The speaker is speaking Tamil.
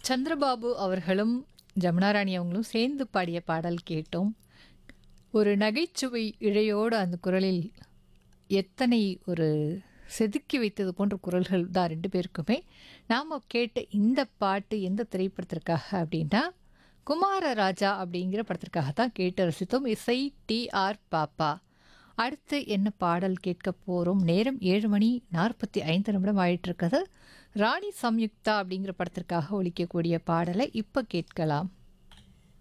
சந்திரபாபு அவர்களும் ஜமுனா ராணி அவங்களும் சேர்ந்து பாடிய பாடல் கேட்டோம் ஒரு நகைச்சுவை இழையோடு அந்த குரலில் எத்தனை ஒரு செதுக்கி வைத்தது போன்ற குரல்கள் தான் ரெண்டு பேருக்குமே நாம் கேட்ட இந்த பாட்டு எந்த திரைப்படத்திற்காக அப்படின்னா குமாரராஜா அப்படிங்கிற படத்திற்காக தான் கேட்டு ரசித்தோம் இசை டி ஆர் பாப்பா அடுத்து என்ன பாடல் கேட்க போகிறோம் நேரம் ஏழு மணி நாற்பத்தி ஐந்து நிமிடம் ஆயிட்டு இருக்குது ராணி சம்யுக்தா அப்படிங்கிற படத்திற்காக ஒலிக்கக்கூடிய பாடலை இப்போ கேட்கலாம்